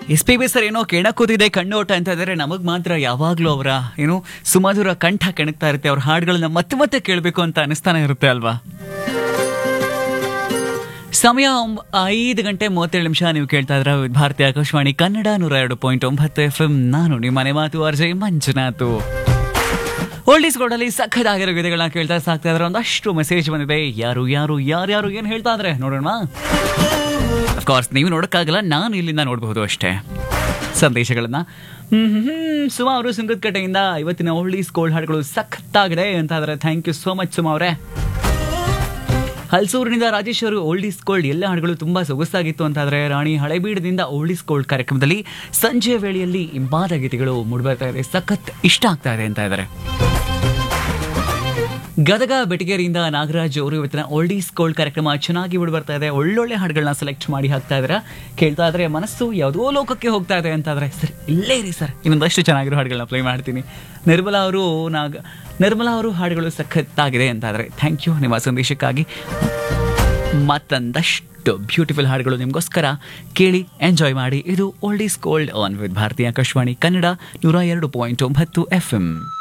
S P B sir ಏನೋ ಕೆಣಕೂತಿದೆ ಕಣ್ಣೋಟ ಅಂತ ಇದ್ದಾರೆ ನಮಗ್ ಮಾತ್ರ ಯಾವಾಗ್ಲೂ ಅವರ ಏನು ಸುಮಧುರ ಕಂಠ ಕೆಣಕ್ತಾ ಇರುತ್ತೆ ಅವ್ರ ಹಾಡುಗಳನ್ನ ಮತ್ತೆ ಮತ್ತೆ ಕೇಳಬೇಕು ಅಂತ ಅನಿಸ್ತಾನೆ ಇರುತ್ತೆ ಅಲ್ವಾ ಸಮಯ ಒಂಬ- ಐದು ಗಂಟೆ ಮೂವತ್ತೇಳು ನಿಮಿಷ ನೀವು ಕೇಳ್ತಾ ಇದ್ರ ಭಾರತೀಯ ಆಕಾಶವಾಣಿ ಕನ್ನಡ ನೂರ ಎರಡು ಪಾಯಿಂಟ್ ಒಂಬತ್ತು ಎಫ್ ಎಂ ನಾನು ನಿಮ್ಮ ಮನೆ ಮಾತು ಅರ್ಜಯ್ ಮಂಜುನಾಥ್ ಓಲ್ಡೀಸ್ ಗೋಡಲ್ಲಿ ಸಖತ್ತಾಗಿರೋ ಗೀತೆಗಳನ್ನ ಕೇಳ್ತಾ ಸಾಕ್ತಾ ಇದ್ರೆ ಒಂದಷ್ಟು ಮೆಸೇಜ್ ಬಂದಿದೆ ಯಾರು ಯಾರು ಯಾರ್ಯಾರು ಏನು ಹೇಳ್ತಾ ಇದ್ರೆ ನೋಡೋಣ ಅಫ್ಕೋರ್ಸ್ ನೀವು ನೋಡೋಕ್ಕಾಗಲ್ಲ ನಾನು ಇಲ್ಲಿಂದ ನೋಡಬಹುದು ಅಷ್ಟೇ ಸಂದೇಶಗಳನ್ನ ಹ್ಮ್ ಹ್ಮ್ ಹ್ಮ್ ಸುಮಾ ಅವರು ಸುಂಗದಕಟ್ಟೆಯಿಂದ ಇವತ್ತಿನ ಓಲ್ಡೀಸ್ ಗೋಲ್ಡ್ ಹಾಡುಗಳು ಸಖತ್ತಾಗಿದೆ ಅಂತ ಇದ್ರೆ thank you so much Suma ಅವರೇ ಹಲ್ಸೂರಿನಿಂದ ರಾಜೇಶ್ ಅವರು ಓಲ್ಡೀಸ್ ಗೋಲ್ಡ್ ಎಲ್ಲ ಹಾಡುಗಳು ತುಂಬಾ ಸೊಗಸಾಗಿತ್ತು ಅಂತಾದ್ರೆ ರಾಣಿ ಹಳೆಬೀಡದಿಂದ ಓಲ್ಡೀಸ್ ಗೋಲ್ಡ್ ಕಾರ್ಯಕ್ರಮದಲ್ಲಿ ಸಂಜೆ ವೇಳೆಯಲ್ಲಿ ಇಂಪಾದ ಗೀತೆಗಳು ಮೂಡಿಬರ್ತಾ ಇದೆ ಸಖತ್ ಇಷ್ಟ ಆಗ್ತಾ ಇದೆ ಅಂತ ಇದ್ದಾರೆ ಗದಗ ಬೆಟಗೇರಿಯಿಂದ ನಾಗರಾಜ್ ಅವರು ಇವತ್ತಿನ ಓಲ್ಡೀಸ್ ಗೋಲ್ಡ್ ಕಾರ್ಯಕ್ರಮ ಚೆನ್ನಾಗಿ ಬಿಡು ಬರ್ತಾ ಇದೆ ಒಳ್ಳೊಳ್ಳೆ ಹಾಡುಗಳನ್ನ ಸೆಲೆಕ್ಟ್ ಮಾಡಿ ಹಾಕ್ತಾ ಇದ್ದಾರೆ ಕೇಳ್ತಾ ಇದ್ರೆ ಮನಸ್ಸು ಯಾವುದೋ ಲೋಕಕ್ಕೆ ಹೋಗ್ತಾ ಇದೆ ಅಂತಾದ್ರೆ ಸರ್ ಇಲ್ಲೇ ಇರಿ ಸರ್ ಇನ್ನೊಂದಷ್ಟು ಚೆನ್ನಾಗಿರೋ ಹಾಡುಗಳನ್ನ ಪ್ಲೇ ಮಾಡ್ತೀನಿ ನಿರ್ಮಲಾ ಅವರು ನಾಗ ನಿರ್ಮಲಾ ಅವರು ಹಾಡುಗಳು ಸಖತ್ತಾಗಿದೆ ಅಂತಾದ್ರೆ ಥ್ಯಾಂಕ್ ಯು ನಿಮ್ಮ ಸಂದೇಶಕ್ಕಾಗಿ ಮತ್ತೊಂದಷ್ಟು ಬ್ಯೂಟಿಫುಲ್ ಹಾಡುಗಳು ನಿಮಗೋಸ್ಕರ ಕೇಳಿ ಎಂಜಾಯ್ ಮಾಡಿ ಇದು old is gold on with Bharatiya Akashvani Kannada ನೂರ ಎರಡು ಪಾಯಿಂಟ್ ಒಂಬತ್ತು ಎಫ್ ಎಂ